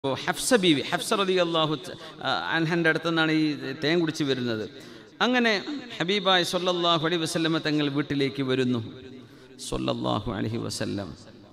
അപ്പോൾ ഹഫ്സ ബീവി ഹഫ്സ റതി അള്ളാഹു അൻഹൻ്റെ അടുത്തു നിന്നാണ് ഈ തേൻ കുടിച്ച് വരുന്നത് അങ്ങനെ ഹബീബായ് സൊല്ലാഹു അലൈഹി വസല്ലമ തങ്ങൾ വീട്ടിലേക്ക് വരുന്നു സൊല്ലാഹു അലൈഹി വസല്ലം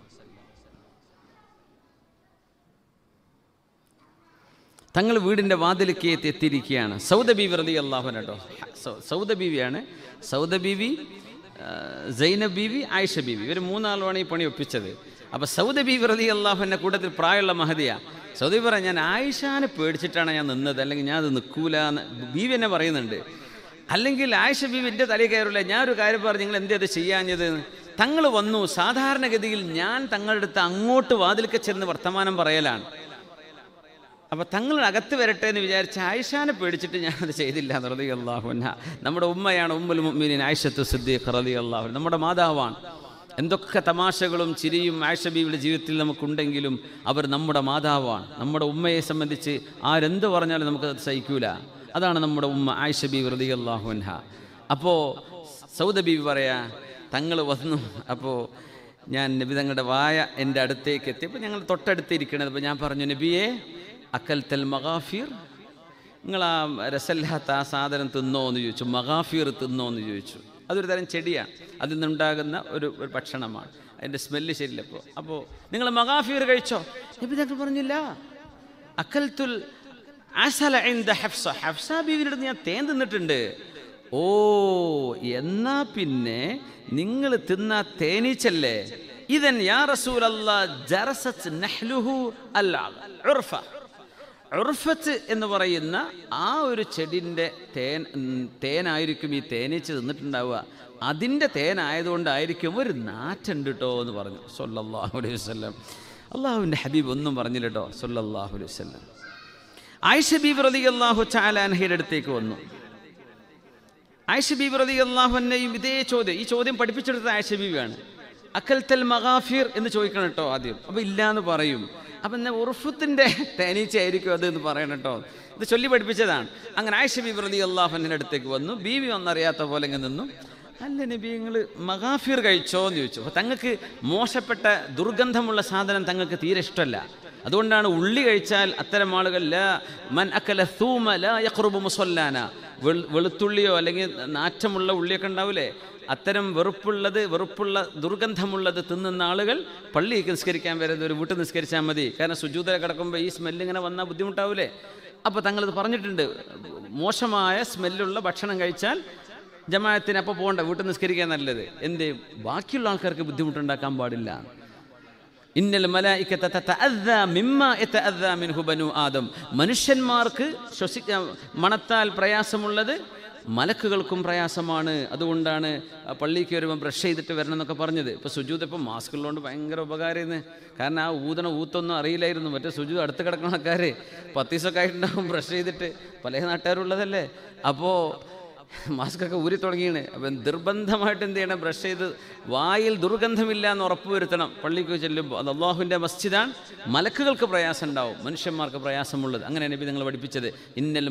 തങ്ങൾ വീടിൻ്റെ വാതിലേക്ക് എത്തി എത്തിയിരിക്കുകയാണ് സൗദ ബീവി റതി അള്ളാഹു കേട്ടോ സൗദ ബീവിയാണ് സൗദ ബീവി ആ, സൈനബ് ബീവി ആയിഷ ബീവി ഇവർ മൂന്നാളുമാണ് ഈ പണി ഒപ്പിച്ചത് അപ്പോൾ സൗദ ബീവി റതി അള്ളാഹുവിൻ്റെ കൂട്ടത്തിൽ പ്രായമുള്ള മഹദിയ സൗദി പറ ഞാൻ ആയിഷാനെ പേടിച്ചിട്ടാണ് ഞാൻ നിന്നത് അല്ലെങ്കിൽ ഞാൻ അത് നിൽക്കൂല എന്ന് ബീവി എന്നെ പറയുന്നുണ്ട് അല്ലെങ്കിൽ ആയിഷ ബീവി എൻ്റെ തലയിൽ കയറില്ല ഞാൻ ഒരു കാര്യം പറഞ്ഞു നിങ്ങൾ എന്തേ അത് ചെയ്യാഞ്ഞത് തങ്ങൾ വന്നു സാധാരണഗതിയിൽ ഞാൻ തങ്ങളുടെ അടുത്ത് അങ്ങോട്ട് വാതിൽക്ക് ചെന്ന് വർത്തമാനം പറയലാണ് അപ്പോൾ തങ്ങൾ അകത്ത് വരട്ടെ എന്ന് വിചാരിച്ച് ആയിഷാനെ പേടിച്ചിട്ട് ഞാനത് ചെയ്തില്ല റതി അള്ളാഹുന നമ്മുടെ ഉമ്മയാണ് ഉമ്മുൽ മുഅ്മിനീൻ ആയിഷത്ത് സിദ്ദീഖ് റതി അള്ളാഹു നമ്മുടെ മാതാവാണ് എന്തൊക്കെ തമാശകളും ചിരിയും ആയിഷ ബീവിയുടെ ജീവിതത്തിൽ നമുക്കുണ്ടെങ്കിലും അവർ നമ്മുടെ മാതാവാണ് നമ്മുടെ ഉമ്മയെ സംബന്ധിച്ച് ആരെന്ത് പറഞ്ഞാലും നമുക്കത് സഹിക്കൂല അതാണ് നമ്മുടെ ഉമ്മ ആയിഷ ബീവി റതി അള്ളാഹുൻഹ അപ്പോൾ സൗദ ബീവി പറയാ തങ്ങൾ വന്നു അപ്പോൾ ഞാൻ നബി തങ്ങളുടെ വായ എൻ്റെ അടുത്തേക്ക് എത്തി അപ്പോൾ ഞങ്ങൾ തൊട്ടടുത്ത് ഇരിക്കണത് അപ്പോൾ ഞാൻ പറഞ്ഞു നബിയെ അക്കൽ തെൽ മഗാഫീർ നിങ്ങൾ ആ രസമില്ലാത്ത ആ സാധനം തിന്നോ എന്ന് ചോദിച്ചു മഗാഫീർ തിന്നോ എന്ന് ചോദിച്ചു അതൊരു തരം ചെടിയാണ് അതിൽ നിന്നുണ്ടാകുന്ന ഒരു ഒരു ഭക്ഷണമാണ് അതിൻ്റെ സ്മെല്ല് ശരിയില്ല അപ്പോൾ അപ്പോൾ നിങ്ങൾ മഗാഫീർ കഴിച്ചോ നബി തങ്ങൾ പറഞ്ഞില്ല അക്കൽത്തുൽ അസല ഇന്ദ ഹഫ്സ ഹഫ്സ ബീവിയുടെ അടുത്ത് ഞാൻ തേൻ തിന്നിട്ടുണ്ട് ഓ എന്നാ പിന്നെ നിങ്ങൾ തിന്ന തേനീച്ചല്ലേ ഇതൻ യാ റസൂലല്ലാ ജറസത്ത് നഹ്ലുഹു അല്ല ഉർഫ ഉർഫത്ത് എന്ന് പറയുന്ന ആ ഒരു ചെടിൻ്റെ തേൻ ഉം, തേനായിരിക്കും ഈ തേനീച്ച തിന്നിട്ടുണ്ടാവുക അതിൻ്റെ തേനായതുകൊണ്ടായിരിക്കും ഒരു നാറ്റുണ്ട് കേട്ടോ എന്ന് പറഞ്ഞു സൊല്ലാഹു അലൈഹി വസ്ലം അള്ളാഹുവിൻ്റെ ഹബീബ് ഒന്നും പറഞ്ഞില്ല കേട്ടോ സൊല്ലാഹു അലൈഹി വസ്ലം ആയിഷ ബീബ് റതി അള്ളാഹു ചാലാൻഹയുടെ അടുത്തേക്ക് വന്നു ആയിഷ ബീബി റതി അള്ളാഹുവിനെയും ഇതേ ചോദ്യം ഈ ചോദ്യം പഠിപ്പിച്ചെടുത്ത ആയിഷ ബീവിയാണ് അക്കൽ തെൽ മഗാഫിർ എന്ന് ചോദിക്കണം കേട്ടോ ആദ്യം അപ്പോൾ ഇല്ല എന്ന് പറയും അപ്പം എന്നാ ഉറുഫത്തിൻ്റെ തേനീച്ചയായിരിക്കും അത് എന്ന് പറയണം കേട്ടോ ഇത് ചൊല്ലി പഠിപ്പിച്ചതാണ് അങ്ങനെ ആയിഷ ബീബി റതി അള്ളാഹുവിൻ്റെ അടുത്തേക്ക് വന്നു ബീവി ഒന്നറിയാത്ത പോലെ ഇങ്ങനെ നിന്നു അല്ല നബി നിങ്ങൾ മഗാഫിർ കഴിച്ചോ എന്ന് ചോദിച്ചു അപ്പോൾ തങ്ങൾക്ക് മോശപ്പെട്ട ദുർഗന്ധമുള്ള സാധനം തങ്ങൾക്ക് തീരെ ഇഷ്ടമല്ല അതുകൊണ്ടാണ് ഉള്ളി കഴിച്ചാൽ അത്തരം ആളുകൾ ലാ മൻ അക്കല ഥൂമ ലാ യഖ്റുബു മുസല്ലാന വെളു വെളുത്തുള്ളിയോ അല്ലെങ്കിൽ നാറ്റമുള്ള ഉള്ളിയൊക്കെ ഉണ്ടാവില്ലേ അത്തരം വെറുപ്പുള്ളത് വെറുപ്പുള്ള ദുർഗന്ധമുള്ളത് തിന്നുന്ന ആളുകൾ പള്ളിക്ക് നിസ്കരിക്കാൻ വരുന്നത് ഒരു വീട്ടിൽ നിസ്കരിച്ചാൽ മതി കാരണം സുജൂതര കിടക്കുമ്പോൾ ഈ സ്മെല്ല് ഇങ്ങനെ വന്നാൽ ബുദ്ധിമുട്ടാവില്ലേ അപ്പോൾ തങ്ങളിത് പറഞ്ഞിട്ടുണ്ട് മോശമായ സ്മെല്ലുള്ള ഭക്ഷണം കഴിച്ചാൽ ജമാഅത്തിന് അപ്പോൾ പോകണ്ട വീട്ടിൽ നിസ്കരിക്കാൻ നല്ലത് എന്ത് ബാക്കിയുള്ള ആൾക്കാർക്ക് ബുദ്ധിമുട്ടുണ്ടാക്കാൻ പാടില്ല ഇന്നൽ മലായിക്കത്ത തതഅദ്ദ മിമ്മ യതഅദ്ദ മിൻഹു ബനു ആദം മനുഷ്യന്മാർക്ക് ശ്വസിക്കാൻ മണത്താൽ പ്രയാസമുള്ളത് മലക്കുകൾക്കും പ്രയാസമാണ് അതുകൊണ്ടാണ് ആ പള്ളിക്ക് വരുമ്പോൾ ബ്രഷ് ചെയ്തിട്ട് വരണം എന്നൊക്കെ പറഞ്ഞത് ഇപ്പോൾ സുജൂത് ഇപ്പോൾ മാസ്ക് ഉള്ളതുകൊണ്ട് ഭയങ്കര ഉപകാരമായിരുന്നു കാരണം ആ ഊതണ ഊത്തൊന്നും അറിയില്ലായിരുന്നു മറ്റേ സുജു അടുത്ത് കിടക്കുന്ന ആൾക്കാർ പത്ത് ദിവസമൊക്കെ ആയിട്ടുണ്ടാവും ബ്രഷ് ചെയ്തിട്ട് പല നാട്ടുകാരുള്ളതല്ലേ അപ്പോൾ മാസ്കൊക്കെ ഊരി തുടങ്ങിയാണ് അപ്പം നിർബന്ധമായിട്ട് എന്ത് ചെയ്യണം ബ്രഷ് ചെയ്ത് വായിൽ ദുർഗന്ധമില്ല എന്ന് ഉറപ്പ് വരുത്തണം പള്ളിക്ക് ചെല്ലുമ്പോൾ അത് അള്ളാഹുവിൻ്റെ മസ്ജിദാണ് മലക്കുകൾക്ക് പ്രയാസം ഉണ്ടാവും മനുഷ്യന്മാർക്ക് പ്രയാസമുള്ളത് അങ്ങനെ നബി നിങ്ങൾ പഠിപ്പിച്ചത് ഇന്നൽ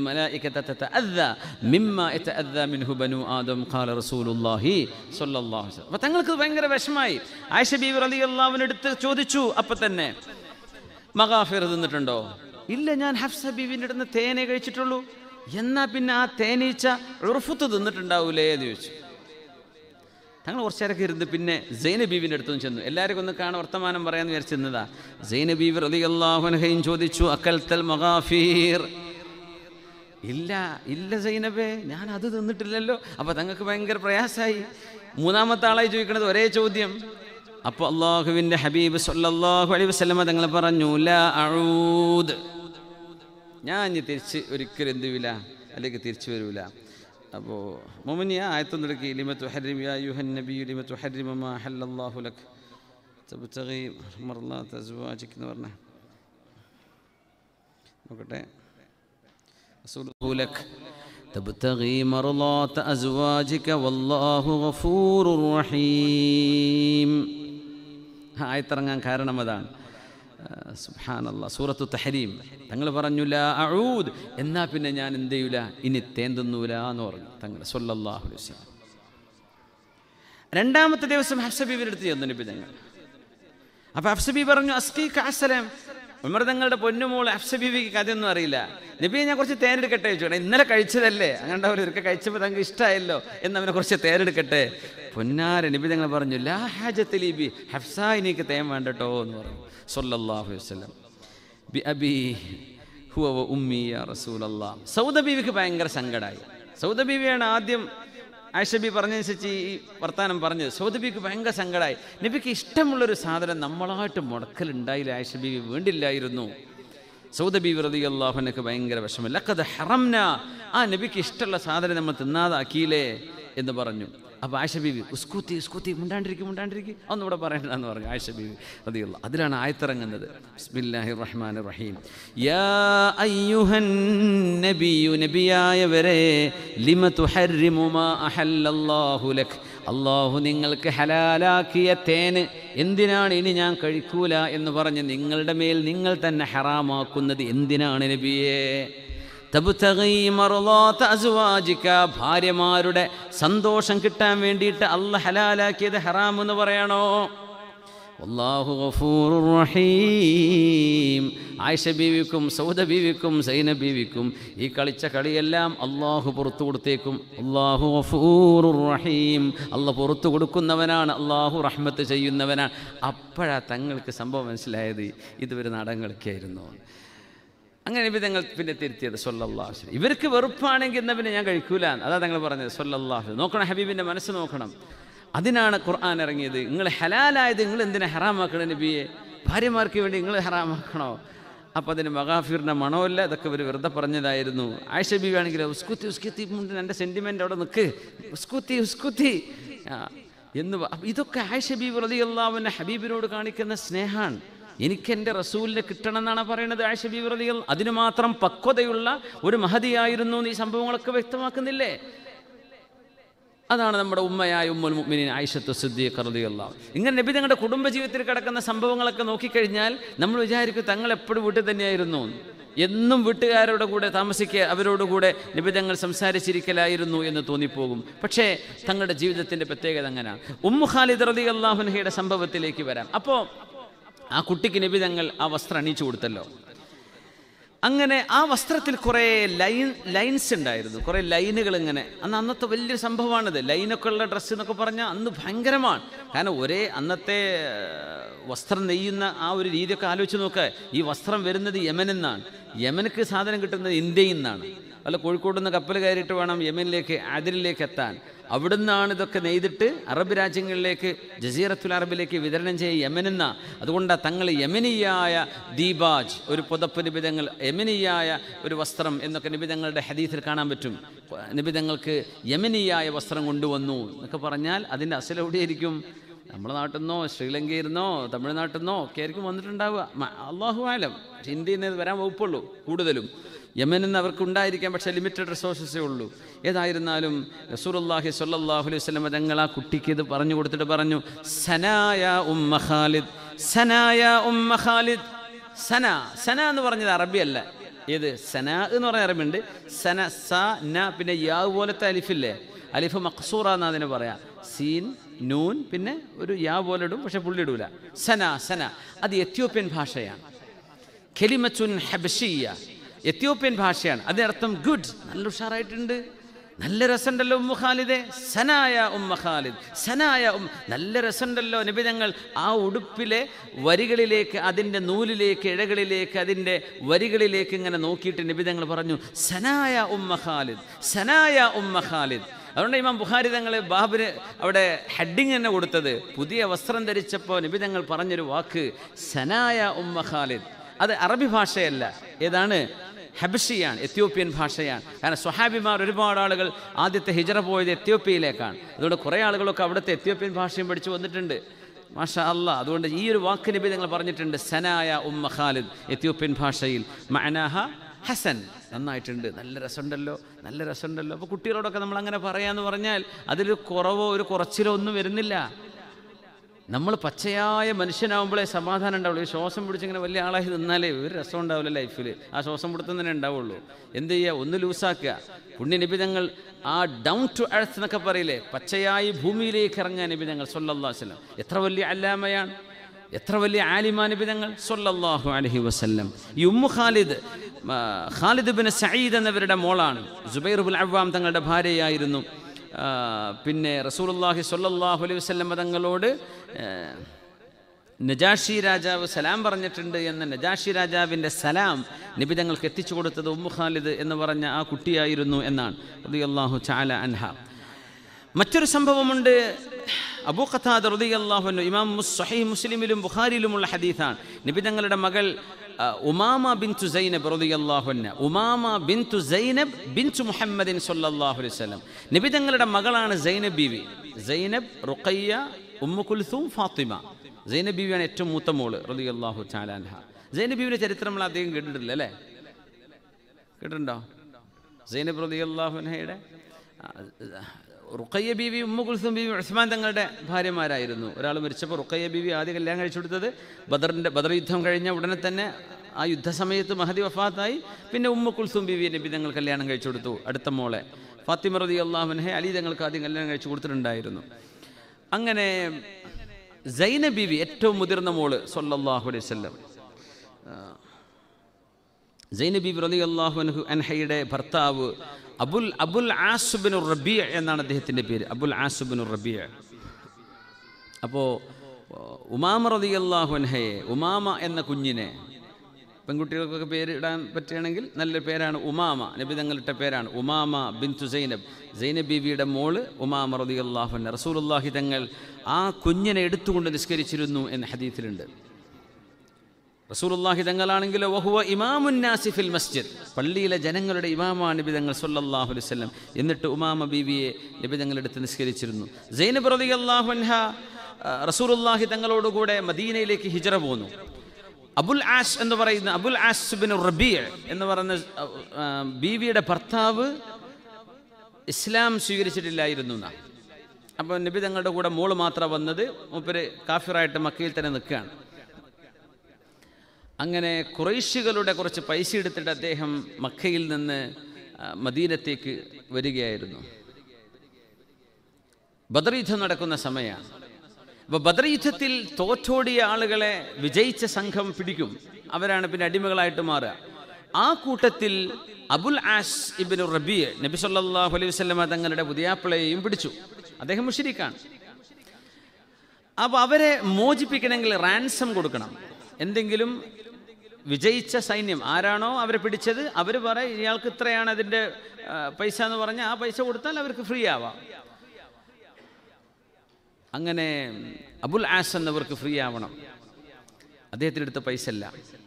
മിൻഹു ബനു ആദം ഖാല റസൂലുള്ളാഹി സ്വല്ലല്ലാഹു അലൈഹി വസല്ലം അപ്പോൾ തങ്ങൾക്ക് ഭയങ്കര വിഷമായി ആയിഷ ബീവി റളിയല്ലാഹുവിനടുത്ത് ചോദിച്ചു അപ്പം തന്നെ മഗാഫിർ തിന്നിട്ടുണ്ടോ ഇല്ല ഞാൻ ഹഫ്സ ബീവിൻ്റെ അടുത്ത് തേനെ കഴിച്ചിട്ടുള്ളൂ എന്നാ പിന്നെ ആ തേനീച്ച ഉറുഫത്ത് തിന്നിട്ടുണ്ടാവൂലേ എന്ന് ചോദിച്ചു തങ്ങൾ കുറച്ചേരൊക്കെ ഇരുന്ന് പിന്നെ സൈന ബീവിൻ്റെ അടുത്തും ചെന്നു എല്ലാവർക്കും ഒന്ന് കാണാൻ വർത്തമാനം പറയാമെന്ന് വിചാരിച്ചിരുന്നതാ സൈന ബീവി റതി അള്ളാഹുനഹയും ചോദിച്ചു അക്കൽ തൽ മഗാഫീർ ഇല്ല ഇല്ല സൈനബേ ഞാൻ അത് തിന്നിട്ടില്ലല്ലോ അപ്പോൾ തങ്ങൾക്ക് ഭയങ്കര പ്രയാസമായി മൂന്നാമത്തെ ആളായി ചോദിക്കുന്നത് ഒരേ ചോദ്യം അപ്പോൾ അള്ളാഹുവിൻ്റെ ഹബീബ് സല്ലല്ലാഹു അലൈഹി വസല്ലമ തങ്ങൾ പറഞ്ഞു ലാ അഊദ് ഞാൻ ഇനി തിരിച്ച് ഒരിക്കലും എന്ത് ചെയ്യൂല അല്ലെങ്കിൽ തിരിച്ചു വരൂല അപ്പോൾ മൊമിനിയ ആയത്തൊന്നെടുക്കി ലിമത്തു ഹരിം യാ യുഹൻ നബി ലിമത്തു ഹരിമ മാ ഹല്ലല്ലാഹു ലക് തബ്തഗി മർലാത്ത അസ്വാജിക് എന്ന് പറഞ്ഞ നോക്കട്ടെ റസൂലുഹു ലക് تبتغي مرضات أزواجك والله غفور رحيم ആയത്തിറങ്ങാൻ കാരണം അതാണ് സുഹാനല്ല സൂറത്തു തഹരീം തങ്ങൾ പറഞ്ഞില്ല അഴൂദ് എന്നാ പിന്നെ ഞാൻ എന്ത് ചെയ്യൂല ഇനി തേൻ തിന്നൂല എന്ന് പറഞ്ഞു തങ്ങൾ സൊല്ലാഹു വസ്ലം രണ്ടാമത്തെ ദിവസം ഹഫ്സബീബിൻ്റെ അടുത്ത് ചെന്നു നബി തങ്ങൾ അപ്പോൾ ഹഫ്സബി പറഞ്ഞു അസ്കി കാസലം ഉമർ തങ്ങളുടെ പൊന്നുമോൾ അഫ്സ ബീവിക്ക് കഥയൊന്നും അറിയില്ല നബിയെ ഞാൻ കുറച്ച് തേനെടുക്കട്ടെ ചോദിച്ചു ഇന്നലെ കഴിച്ചതല്ലേ അങ്ങനെ അവർ ഇതൊക്കെ കഴിച്ചപ്പോൾ തങ്ങൾക്ക് ഇഷ്ടമായല്ലോ എന്ന് അവനെ കുറച്ച് തേനെടുക്കട്ടെ പൊന്നാര നബി തങ്ങൾ പറഞ്ഞു ലാ ഹാജത്ത് ലീബി ഹഫ്സ എനിക്ക് തേൻ വേണ്ടട്ടോ എന്ന് പറഞ്ഞു സല്ലല്ലാഹു അലൈഹി വസല്ലം ബി അബി ഹുവ വ ഉമ്മി യാ റസൂലല്ലാ സൗദ ബീവിക്ക് ഭയങ്കര സങ്കടമായി സൗദ ബീവിയാണ് ആദ്യം ആയിഷബി പറഞ്ഞനുസരിച്ച് ഈ വർത്താനം പറഞ്ഞത് സൗദബിക്ക് ഭയങ്കര സങ്കടമായി നബിക്ക് ഇഷ്ടമുള്ളൊരു സാധനം നമ്മളായിട്ട് മുടക്കലുണ്ടായില്ല ആയിഷബി വേണ്ടില്ലായിരുന്നു സൗദബി വെറുതെ അള്ളാഹുനക്ക് ഭയങ്കര വിഷമം ലക്കത് ഹറംന ആ നബിക്ക് ഇഷ്ടമുള്ള സാധനം നമ്മൾ തിന്നാതാക്കിയില്ലേ എന്ന് പറഞ്ഞു അപ്പോൾ ആയിഷ ബീവി ഉസ്കൂത്തി ഉസ്കൂത്തി മുണ്ടാണ്ടിരിക്കും മുണ്ടാണ്ടിരിക്കും ഒന്നുകൂടെ പറയണ്ടെന്ന് പറഞ്ഞു ആയിഷ ബീവി റളിയല്ല അതിലാണ് ആയത്തിറങ്ങുന്നത് ബിസ്മില്ലാഹി റഹ്മാൻ റഹീം യാ അയ്യുഹൻ നബിയു നബിയായവരെ ലിമ തുഹർരിമു മാ അഹല്ലല്ലാഹു ലക് അള്ളാഹു നിങ്ങൾക്ക് ഹലാലാക്കിയ തേന് എന്തിനാണ് ഇനി ഞാൻ കഴിക്കൂല എന്ന് പറഞ്ഞ് നിങ്ങളുടെ മേൽ നിങ്ങൾ തന്നെ ഹറാമാക്കുന്നത് എന്തിനാണ് നബിയേ തബ്തഗീ മർളാത അസ്വാജിക ഭാര്യമാരുടെ സന്തോഷം കിട്ടാൻ വേണ്ടിയിട്ട് അല്ല ഹലാലാക്കിയത് ഹറാം എന്ന് പറയണോ അള്ളാഹു ഗഫൂറുർ റഹീം ആയിഷ ബീവിക്കും സൗദ ബീവിക്കും സൈന ബീവിക്കും ഈ കളിച്ച കളിയെല്ലാം അള്ളാഹു പുറത്തു കൊടുത്തേക്കും അള്ളാഹു ഗഫൂറുർ റഹീം അല്ല പുറത്തു കൊടുക്കുന്നവനാണ് അള്ളാഹു റഹ്മത്ത് ചെയ്യുന്നവനാണ് അപ്പോഴാ തങ്ങൾക്ക് സംഭവം മനസ്സിലായത് ഇതുവരെ നാടകം കളിക്കായിരുന്നു അങ്ങനെ നബി തങ്ങൾ പിന്നെ തിരുത്തിയത് സൊല്ലാഹു ഇവർക്ക് വെറുപ്പാണെങ്കിൽ എന്നാൽ പിന്നെ ഞാൻ കഴിക്കൂല അതാ തങ്ങൾ പറഞ്ഞത് സൊല്ലാഹു നോക്കണം ഹബീബിൻ്റെ മനസ്സ് നോക്കണം അതിനാണ് ഖുർആൻ ഇറങ്ങിയത് നിങ്ങൾ ഹലാലായത് നിങ്ങൾ എന്തിനാ ഹറാമാക്കണം നബിയെ ഭാര്യമാർക്ക് വേണ്ടി നിങ്ങൾ ഹറാമാക്കണോ അപ്പോൾ അതിന് മഹാഫീറിൻ്റെ മണമല്ല ഇതൊക്കെ ഇവർ വെറുതെ പറഞ്ഞതായിരുന്നു ആയിഷ ബീവി ആണെങ്കിൽ ഉസ്കുത്തി ഉസ്കുത്തി എൻ്റെ സെൻറ്റിമെൻ്റ് അവിടെ നിൽക്ക് ഉസ്കുത്തി ഉസ്കുത്തി ആ, എന്ന് പ- അപ്പൊ ഇതൊക്കെ ആയിഷ ബീബി റളിയല്ലാഹുവിൻ്റെ ഹബീബിനോട് കാണിക്കുന്ന സ്നേഹമാണ് എനിക്ക് എൻ്റെ റസൂലിനെ കിട്ടണം എന്നാണ് പറയുന്നത് ആയിഷ ബീബി റളിയൽ അതിന് മാത്രം പക്വതയുള്ള ഒരു മഹതിയായിരുന്നു എന്ന് ഈ സംഭവങ്ങളൊക്കെ വ്യക്തമാക്കുന്നില്ലേ അതാണ് നമ്മുടെ ഉമ്മയായ ഉമ്മുൽ മുഅ്മിനീൻ ആയിഷത്തു സിദ്ദീഖ് റളിയല്ലാഹു ഇങ്ങനെ നബി തങ്ങളുടെ കുടുംബജീവിതത്തിൽ കിടക്കുന്ന സംഭവങ്ങളൊക്കെ നോക്കിക്കഴിഞ്ഞാൽ നമ്മൾ വിചാരിക്കും തങ്ങൾ എപ്പോഴും വീട്ടിൽ തന്നെയായിരുന്നു എന്ന്. എന്നും വീട്ടുകാരുടെ കൂടെ താമസിക്കുക അവരോട് കൂടെ നബി തങ്ങൾ സംസാരിച്ചിരിക്കലായിരുന്നു എന്ന് തോന്നിപ്പോകും പക്ഷേ തങ്ങളുടെ ജീവിതത്തിൻ്റെ പ്രത്യേകത അങ്ങനെയാണ് ഉമ്മു ഖാലിദ് റതി അള്ളാഹുനഹയുടെ സംഭവത്തിലേക്ക് വരാം അപ്പോൾ ആ കുട്ടിക്ക് നബി തങ്ങൾ ആ വസ്ത്രം അണിയിച്ചു കൊടുത്തല്ലോ അങ്ങനെ ആ വസ്ത്രത്തിൽ കുറേ ലൈൻ ലൈൻസ് ഉണ്ടായിരുന്നു കുറേ ലൈനുകൾ ഇങ്ങനെ അന്ന് അന്നത്തെ വലിയൊരു സംഭവമാണിത് ലൈനൊക്കെ ഉള്ള ഡ്രസ്സ് എന്നൊക്കെ പറഞ്ഞാൽ അന്ന് ഭയങ്കരമാണ് കാരണം ഒരേ അന്നത്തെ ഏർ, വസ്ത്രം നെയ്യുന്ന ആ ഒരു രീതിയൊക്കെ ആലോചിച്ച് നോക്കുക ഈ വസ്ത്രം വരുന്നത് യമനിൽ നിന്നാണ് യമനക്ക് സാധനം കിട്ടുന്നത് ഇന്ത്യയിൽ നിന്നാണ് അല്ല കോഴിക്കോട് നിന്ന് കപ്പൽ കയറിയിട്ട് വേണം യമനിലേക്ക് ആതിരിലേക്ക് എത്താൻ അവിടുന്നാണ് ഇതൊക്കെ നെയ്തിട്ട് അറബ് രാജ്യങ്ങളിലേക്ക് ജസീറത്തുൽ അറബിലേക്ക് വിതരണം ചെയ്യുക യമനെന്ന അതുകൊണ്ടാണ് തങ്ങൾ യമനിയായ ദീബാജ് ഒരു പുതപ്പ് നിബിതങ്ങൾ യമനിയായ ഒരു വസ്ത്രം എന്നൊക്കെ നിബിതങ്ങളുടെ ഹദീസിൽ കാണാൻ പറ്റും നിബിതങ്ങൾക്ക് യമനിയായ വസ്ത്രം കൊണ്ടുവന്നു എന്നൊക്കെ പറഞ്ഞാൽ അതിൻ്റെ അസൽ എവിടെയായിരിക്കും നമ്മുടെ നാട്ടിൽ നിന്നോ ശ്രീലങ്കയിൽ നിന്നോ തമിഴ്നാട്ടിൽ നിന്നോ ഒക്കെ ആയിരിക്കും വന്നിട്ടുണ്ടാവുക മ- അള്ളാഹു ആലം പക്ഷെ ഇന്ത്യയിൽ നിന്ന് ഇത് വരാൻ വകുപ്പുള്ളൂ കൂടുതലും യമനിൽ നിന്ന് അവർക്ക് ഉണ്ടായിരിക്കാം പക്ഷേ ലിമിറ്റഡ് റിസോഴ്സസേ ഉള്ളൂ ഏതായിരുന്നാലും റസൂലുള്ളാഹി സ്വല്ലല്ലാഹു അലൈഹി വസല്ലം തങ്ങൾ ആ കുട്ടിക്ക് ഇത് പറഞ്ഞു കൊടുത്തിട്ട് പറഞ്ഞു സനായ ഉമ്മ ഖാലിദ് സനായ ഉമ്മ ഖാലിദ് സന സന എന്ന് പറഞ്ഞത് അറബിയല്ല ഏത് സന എന്ന് പറഞ്ഞ അറബിയുണ്ട് സന സ ന പിന്നെ യാവ് പോലത്തെ അലിഫില്ലേ അലിഫ് മഖ്സൂറ എന്ന് അതിന് പറയാം സീൻ നൂൻ പിന്നെ ഒരു യാ പോലെ ഇടും പക്ഷെ പുള്ളി ഇടൂല സന സന അത് എത്യോപ്യൻ ഭാഷയാണ് ഖെലിമച്ചുൻ ഹബഷിയ എത്യോപ്യൻ ഭാഷയാണ് അതിനർത്ഥം ഗുഡ് നല്ല ഉഷാറായിട്ടുണ്ട് നല്ല രസമുണ്ടല്ലോ ഉമ്മ ഖാലിദെ സനായ ഉമ്മ ഖാലിദ് സനായ ഉം നല്ല രസമുണ്ടല്ലോ നിബിതങ്ങൾ ആ ഉടുപ്പിലെ വരികളിലേക്ക് അതിൻ്റെ നൂലിലേക്ക് ഇഴകളിലേക്ക് അതിൻ്റെ വരികളിലേക്ക് ഇങ്ങനെ നോക്കിയിട്ട് നിബിതങ്ങൾ പറഞ്ഞു സനായ ഉമ്മ ഖാലിദ് സനായ ഉമ്മ ഖാലിദ് അതുകൊണ്ട് ഇമാം ബുഖാരി തങ്ങൾ ബാബിന് അവിടെ ഹെഡിങ് തന്നെ കൊടുത്തത് പുതിയ വസ്ത്രം ധരിച്ചപ്പോൾ നിബിതങ്ങൾ പറഞ്ഞൊരു വാക്ക് സനായ ഉമ്മ ഖാലിദ് അത് അറബി ഭാഷയല്ല ഏതാണ് ഹബഷിയാണ് എത്യോപ്യൻ ഭാഷയാണ് കാരണം സ്വഹാബിമാർ ഒരുപാട് ആളുകൾ ആദ്യത്തെ ഹിജറ പോയത് എത്യോപ്യയിലേക്കാണ് അതുകൊണ്ട് കുറേ ആളുകളൊക്കെ അവിടുത്തെ എത്യോപ്യൻ ഭാഷയും പഠിച്ചു വന്നിട്ടുണ്ട് മാഷാ അല്ല അതുകൊണ്ട് ഈ ഒരു വാക്ക് നബി നിങ്ങൾ പറഞ്ഞിട്ടുണ്ട് സനായ ഉമ്മ ഖാലിദ് എത്യോപ്യൻ ഭാഷയിൽ മഅനാഹ ഹസൻ നന്നായിട്ടുണ്ട് നല്ല രസമുണ്ടല്ലോ നല്ല രസമുണ്ടല്ലോ അപ്പോൾ കുട്ടികളോടൊക്കെ നമ്മൾ അങ്ങനെ പറയാന്ന് പറഞ്ഞാൽ അതിൽ കുറവോ ഒരു കുറച്ചിലോ ഒന്നും വരുന്നില്ല നമ്മൾ പച്ചയായ മനുഷ്യനാവുമ്പോഴേ സമാധാനം ഉണ്ടാവുള്ളൂ ഈ ശ്വാസം പിടിച്ചിങ്ങനെ വലിയ ആളായി നിന്നാലേ ഒരു രസം ഉണ്ടാവില്ല ലൈഫിൽ ആ ശ്വാസം പിടുത്തം തന്നെ ഉണ്ടാവുള്ളൂ എന്ത് ചെയ്യുക ഒന്ന് ലൂസാക്കുക പുണ്യനിബിതങ്ങൾ ആ ഡൗൺ ടു എർത്ത് എന്നൊക്കെ പറയില്ലേ പച്ചയായി ഭൂമിയിലേക്ക് ഇറങ്ങാൻ നിബിതങ്ങൾ സൊല്ലാ വസ്ലം എത്ര വലിയ അല്ലാമയാണ് എത്ര വലിയ ആലിമാ നിബിതങ്ങൾ സൊല്ലാഹു അലഹി വസല്ലം ഈ ഉമ്മു ഖാലിദ് ആ, ഖാലിദ് ബിൻ സയ്യിദ് എന്നവരുടെ മോളാണ് ജുബൈർ ബുൽ അവ്വാം തങ്ങളുടെ ഭാര്യയായിരുന്നു ആ, പിന്നെ റസൂലുള്ളാഹി സ്വല്ലല്ലാഹു അലൈഹി വസല്ലം തങ്ങളോട് ആ, നജാഷി രാജാവ് സലാം പറഞ്ഞിട്ടുണ്ട് എന്ന നജാഷി രാജാവിൻ്റെ സലാം നിബിതങ്ങൾക്ക് എത്തിച്ചു കൊടുത്തത് ഉമ്മു ഖാലിദ് എന്ന് പറഞ്ഞ ആ കുട്ടിയായിരുന്നു എന്നാണ് റളിയല്ലാഹു ചാല അൻഹ മറ്റൊരു സംഭവമുണ്ട് അബൂ ഖത്താദ് റളിയല്ലാഹു ഇമാം മുസ് സഹീഹ് മുസ്ലിമിലും ബുഖാരിയിലുമുള്ള ഹദീസാണ് നിബിതങ്ങളുടെ മകൾ ആ, ഉമാമ ബിൻതു സൈനബ് റളിയല്ലാഹു അൻഹ ഉമാമ ബിൻതു സൈനബ് ബിൻതു മുഹമ്മദിൻ സ്വല്ലല്ലാഹു അലൈഹി വസല്ലം നിബിതങ്ങളുടെ മകളാണ് സൈനബ് ബീവി സൈനബ് റുഖയ്യ ഉമ്മു കുൽസൂം ഫാത്തിമ സൈനബ് ബീവിയാണ് ഏറ്റവും മൂത്ത മോള് റളിയല്ലാഹു തആല അൻഹ സൈനബ് ബീവിയുടെ ചരിത്രം നമ്മൾ അധികം കേട്ടിട്ടില്ല അല്ലേ കേട്ടിട്ടുണ്ടോ സൈനബ് റളിയല്ലാഹു അൻഹയുടെ ആ, റുഖയ്യ ബീവി ഉമ്മു കുൽസും ബീവി ഉസ്മാൻ തങ്ങളുടെ ഭാര്യമാരായിരുന്നു ഒരാൾ മരിച്ചപ്പോൾ റുഖയ്യ ബീവി ആദ്യം കല്യാണം കഴിച്ചു കൊടുത്തത് ബദറിൻ്റെ ബദർ യുദ്ധം കഴിഞ്ഞ ഉടനെ തന്നെ ആ യുദ്ധസമയത്ത് മഹദി വഫാത്തായി പിന്നെ ഉമ്മു കുൽസും ബീവി നബി തങ്ങൾ കല്യാണം കഴിച്ചു കൊടുത്തു അടുത്ത മോളെ ഫാത്തിമ റതി അള്ളാഹുനെ അലി തങ്ങൾക്ക് ആദ്യം കല്യാണം കഴിച്ചു കൊടുത്തിട്ടുണ്ടായിരുന്നു അങ്ങനെ സൈന ബീവി ഏറ്റവും മുതിർന്ന മോള് സല്ലല്ലാഹു അലൈഹി വസല്ലം സൈനബി റലി അള്ളാഹു അൻഹു അൻഹയുടെ ഭർത്താവ് അബുൽ അബുൽ ആസുബിനു റബിയ എന്നാണ് അദ്ദേഹത്തിൻ്റെ പേര് അബുൽ ആസുബിനു റബിയ അപ്പോൾ ഉമാമ റലി അള്ളാഹു അൻഹയെ ഉമാമ എന്ന കുഞ്ഞിനെ പെൺകുട്ടികൾക്കൊക്കെ പേര് ഇടാൻ പറ്റുകയാണെങ്കിൽ നല്ലൊരു പേരാണ് ഉമാമ നബി തങ്ങളിട്ട പേരാണ് ഉമാമ ബിൻതു സൈനബ് സൈനബ് ബീവിയുടെ മോള് ഉമാമ റലി അള്ളാഹു റസൂലുല്ലാഹി തങ്ങൾ ആ കുഞ്ഞിനെ എടുത്തുകൊണ്ട് നിസ്കരിച്ചിരുന്നു എന്ന ഹദീത്തിലുണ്ട് റസൂലുള്ളാഹി തങ്ങളാണെങ്കിലോ വഹുവ ഇമാമുൻ നാസിഫിൽ മസ്ജിദ് പള്ളിയിലെ ജനങ്ങളുടെ ഇമാമാണ് നബി തങ്ങൾ സല്ലല്ലാഹു അലൈഹി വസല്ലം എന്നിട്ട് ഉമാമ ബീവിയെ നബി തങ്ങൾ എടുത്ത് നിസ്കരിച്ചിരുന്നു സൈനബ് റളിയല്ലാഹു അൻഹ ആ, റസൂലുള്ളാഹി തങ്ങളോടുകൂടെ മദീനയിലേക്ക് ഹിജറ പോന്നു അബുൽ ആസ് എന്ന് പറയുന്ന അബുൽ ആസ് ബിൻ റബീഅ എന്ന് പറയുന്ന ആ, ബീവിയുടെ ഭർത്താവ് ഇസ്ലാം സ്വീകരിച്ചിട്ടില്ലായിരുന്നു എന്നാ അപ്പോൾ നബി തങ്ങളുടെ കൂടെ മോള് മാത്രം വന്നത് മൂപ്പര് കാഫിറായിട്ട് മക്കയിൽ തന്നെ നിൽക്കുകയാണ് അങ്ങനെ കുറേശികളുടെ കുറച്ച് പൈസ എടുത്തിട്ട് അദ്ദേഹം മക്കയിൽ നിന്ന് ആ, മദീനത്തേക്ക് വരികയായിരുന്നു ബദർ യുദ്ധം നടക്കുന്ന സമയമാണ് അപ്പോൾ ബദർ യുദ്ധത്തിൽ തോറ്റോടിയ ആളുകളെ വിജയിച്ച സംഘം പിടിക്കും അവരാണ് പിന്നെ അടിമകളായിട്ട് മാറുക ആ കൂട്ടത്തിൽ അബുൽ ആസ് ഇബിൻ റബിയ നബി സല്ലല്ലാഹു അലൈഹി വസല്ലമ തങ്ങളുടെ പുതിയാപ്പിളയെയും പിടിച്ചു അദ്ദേഹം മുഷിരിക്കാണ് അപ്പോൾ അവരെ മോചിപ്പിക്കണമെങ്കിൽ റാൻസം കൊടുക്കണം എന്തെങ്കിലും വിജയിച്ച സൈന്യം ആരാണോ അവരെ പിടിച്ചത് അവർ പറയും ഇയാൾക്ക് ഇത്രയാണ് അതിൻ്റെ ആ, പൈസ എന്ന് പറഞ്ഞാൽ ആ പൈസ കൊടുത്താൽ അവർക്ക് ഫ്രീ ആവാം അങ്ങനെ അബുൽ ആസ് എന്നവർക്ക് ഫ്രീ ആവണം അദ്ദേഹത്തിൻ്റെ അടുത്ത പൈസ അല്ല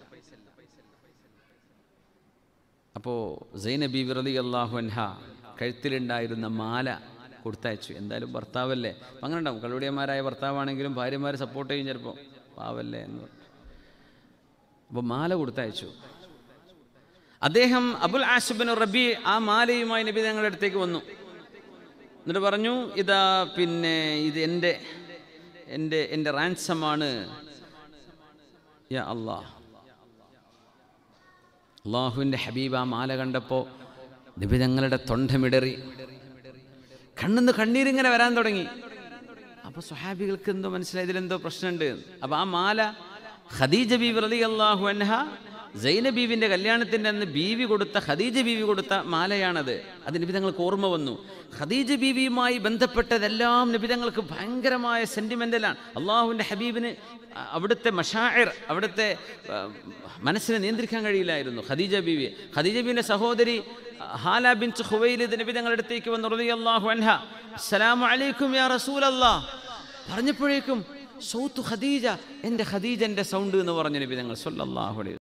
അപ്പോൾ സൈനബി വിറലി അള്ളാഹു അൻഹ കഴുത്തിലുണ്ടായിരുന്ന മാല കൊടുത്തയച്ചു എന്തായാലും ഭർത്താവല്ലേ അപ്പം അങ്ങനെ ഉണ്ടാവും കളുടിയന്മാരായ ഭർത്താവാണെങ്കിലും ഭാര്യമാരെ സപ്പോർട്ട് ചെയ്യും ചിലപ്പോൾ പാവല്ലേ എന്ന് പറഞ്ഞു അപ്പോൾ മാല കൊടുത്തയച്ചു അദ്ദേഹം അബുൽ ആസുബിൻ റബി ആ മാലയുമായി നബി ഞങ്ങളുടെ അടുത്തേക്ക് വന്നു എന്നിട്ട് പറഞ്ഞു ഇതാ പിന്നെ ഇത് എൻ്റെ എൻ്റെ എൻ്റെ റാൻസമാണ് യാ അള്ളാ അള്ളാഹുവിൻ്റെ ഹബീബ് ആ മാല കണ്ടപ്പോൾ നബി ഞങ്ങളുടെ തൊണ്ടമിടറി കണ്ണിന്ന് കണ്ണീരിങ്ങനെ വരാൻ തുടങ്ങി അപ്പോൾ സുഹാബികൾക്ക് എന്തോ മനസ്സിലായി ഇതിലെന്തോ പ്രശ്നമുണ്ട് അപ്പോൾ ആ മാല ഖദീജ ബീവി റലി അള്ളാഹു അൻഹ സൈന ബീവിൻ്റെ കല്യാണത്തിൻ്റെ അന്ന് ബീവി കൊടുത്ത ഖദീജ ബീവി കൊടുത്ത മാലയാണത് അത് നിബിതങ്ങൾക്ക് ഓർമ്മ വന്നു ഖദീജ ബീവിയുമായി ബന്ധപ്പെട്ടതെല്ലാം നിബിതങ്ങൾക്ക് ഭയങ്കരമായ സെൻറ്റിമെൻ്റലാണ് അള്ളാഹുവിൻ്റെ ഹബീബിന് അ- അവിടുത്തെ മഷായർ അവിടുത്തെ ആ, മനസ്സിനെ നിയന്ത്രിക്കാൻ കഴിയില്ലായിരുന്നു ഖദീജ ബീവി ഖദീജ ബീവിൻ്റെ സഹോദരി ഹാല ബിൻ ഖുവൈലിദ് നബി തങ്ങളുടെ അടുത്തേക്ക് വന്ന് റളിയല്ലാഹു അൻഹ അസ്സലാമു അലൈക്കും യാ റസൂലല്ലാഹ് പറഞ്ഞപ്പോഴേക്കും സൗത്ത് ഖദീജ എൻ്റെ ഖദീജൻ്റെ സൗണ്ട് എന്ന് പറഞ്ഞ നബി തങ്ങൾ സല്ലല്ലാഹു അലൈഹി